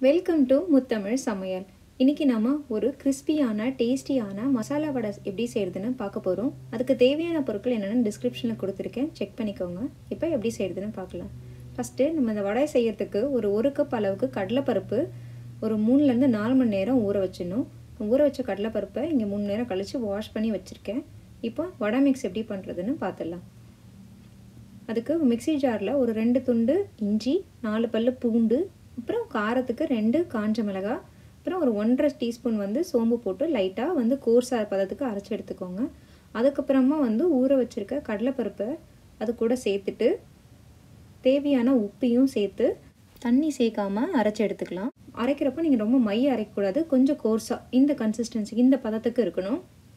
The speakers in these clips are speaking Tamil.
வெல்கம் டு முத்தமிழ் சமையல் இன்னைக்கு நாம ஒரு கிறிஸ்பியான டேஸ்டியான மசாலா வடை எப்படி செய்யறதுன்னு பார்க்க போகிறோம் அதுக்கு தேவையான பொருட்கள் என்னென்னு டிஸ்கிரிப்ஷனில் கொடுத்துருக்கேன் செக் பண்ணிக்கோங்க இப்போ எப்படி செய்யறதுன்னு பார்க்கலாம் ஃபஸ்ட்டு நம்ம இந்த வடை செய்யறதுக்கு ஒரு ஒரு கப் அளவுக்கு கடலைப்பருப்பு ஒரு மூணுலேருந்து நாலு மணி நேரம் ஊற வச்சிடணும் ஊற வச்ச கடலைப்பருப்பை இங்கே மூணு நேரம் கழித்து வாஷ் பண்ணி வச்சுருக்கேன் இப்போ வடை மிக்ஸ் எப்படி பண்ணுறதுன்னு பார்த்துடலாம் அதுக்கு மிக்சி ஜாரில் ஒரு ரெண்டு துண்டு இஞ்சி நாலு பல்லு பூண்டு அப்புறம் காரத்துக்கு ரெண்டு காஞ்ச மிளகா அப்புறம் ஒரு ஒன்றரை டீஸ்பூன் வந்து சோம்பு போட்டு லைட்டாக வந்து கோர்சா பதத்துக்கு அரைச்சி எடுத்துக்கோங்க அதுக்கப்புறமா வந்து ஊற வச்சுருக்க கடலைப்பருப்பை அது கூட சேர்த்துட்டு தேவையான உப்பையும் சேர்த்து தண்ணி சேர்க்காம அரைச்சி எடுத்துக்கலாம் அரைக்கிறப்ப நீங்கள் ரொம்ப மை அரைக்கக்கூடாது கொஞ்சம் கோர்ஸாக இந்த கன்சிஸ்டன்சி இந்த பதத்துக்கு இருக்கணும்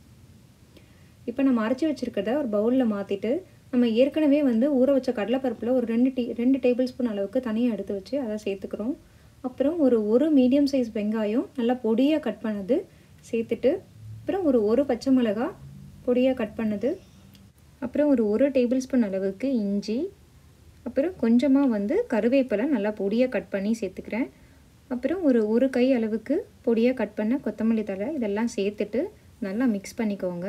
இப்போ நம்ம அரைச்சி வச்சுருக்கிறத ஒரு பவுலில் மாற்றிட்டு நம்ம ஏற்கனவே வந்து ஊற வச்ச கடலைப்பருப்பில் ஒரு ரெண்டு டீ ரெண்டு டேபிள் ஸ்பூன் அளவுக்கு தனியாக எடுத்து வச்சு அதை சேர்த்துக்கிறோம் அப்புறம் ஒரு ஒரு மீடியம் சைஸ் வெங்காயம் நல்லா பொடியாக கட் பண்ணது சேர்த்துட்டு அப்புறம் ஒரு ஒரு பச்சை மிளகா பொடியாக கட் பண்ணது அப்புறம் ஒரு ஒரு டேபிள் ஸ்பூன் அளவுக்கு இஞ்சி அப்புறம் கொஞ்சமாக வந்து கருவேப்பிலை நல்லா பொடியாக கட் பண்ணி சேர்த்துக்கிறேன் அப்புறம் ஒரு ஒரு கை அளவுக்கு பொடியாக கட் பண்ண கொத்தமல்லி தழை இதெல்லாம் சேர்த்துட்டு நல்லா மிக்ஸ் பண்ணிக்கோங்க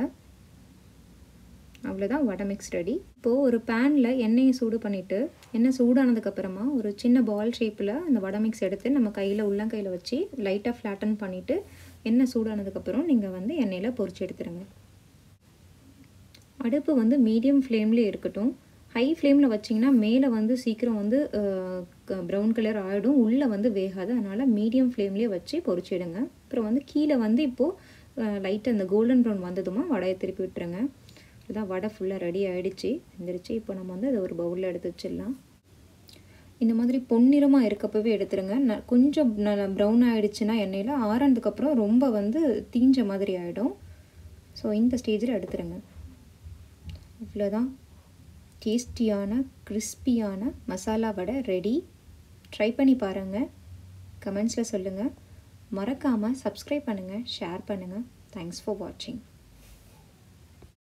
அவ்வளோதான் வடை மிக்ஸ் ரெடி இப்போது ஒரு பேனில் எண்ணெயை சூடு பண்ணிவிட்டு எண்ணெய் சூடானதுக்கப்புறமா ஒரு சின்ன பால் ஷேப்பில் அந்த வடை மிக்ஸ் எடுத்து நம்ம கையில் உள்ளங்கையில் வச்சு லைட்டாக ஃப்ளாட்டன் பண்ணிவிட்டு எண்ணெய் சூடானதுக்கப்புறம் நீங்கள் வந்து எண்ணெயில் பொரிச்சு எடுத்துருங்க அடுப்பு வந்து மீடியம் ஃப்ளேம்லேயே இருக்கட்டும் ஹை ஃப்ளேமில் வச்சிங்கன்னா மேலே வந்து சீக்கிரம் வந்து ப்ரௌன் கலர் ஆகிடும் உள்ளே வந்து வேகாது அதனால் மீடியம் ஃப்ளேம்லேயே வச்சு பொரிச்சிடுங்க அப்புறம் வந்து கீழே வந்து இப்போது லைட்டாக அந்த கோல்டன் ப்ரௌன் வந்ததுமா வடையை திருப்பி விட்டுருங்க இதுதான் வடை ஃபுல்லாக ரெடி ஆகிடுச்சு வந்துருச்சு இப்போ நம்ம வந்து அதை ஒரு பவுலில் எடுத்து வச்சிடலாம் இந்த மாதிரி பொன்னிறமாக இருக்கப்பவே எடுத்துருங்க ந கொஞ்சம் ந ப்ரௌன் ஆகிடுச்சுன்னா எண்ணெயில் ஆறனதுக்கப்புறம் ரொம்ப வந்து தீஞ்ச மாதிரி ஆகிடும் ஸோ இந்த ஸ்டேஜில் எடுத்துருங்க இவ்வளோதான் டேஸ்டியான கிறிஸ்பியான மசாலா வடை ரெடி ட்ரை பண்ணி பாருங்கள் கமெண்ட்ஸில் சொல்லுங்கள் மறக்காமல் சப்ஸ்கிரைப் பண்ணுங்கள் ஷேர் பண்ணுங்கள் தேங்க்ஸ் ஃபார் வாட்சிங்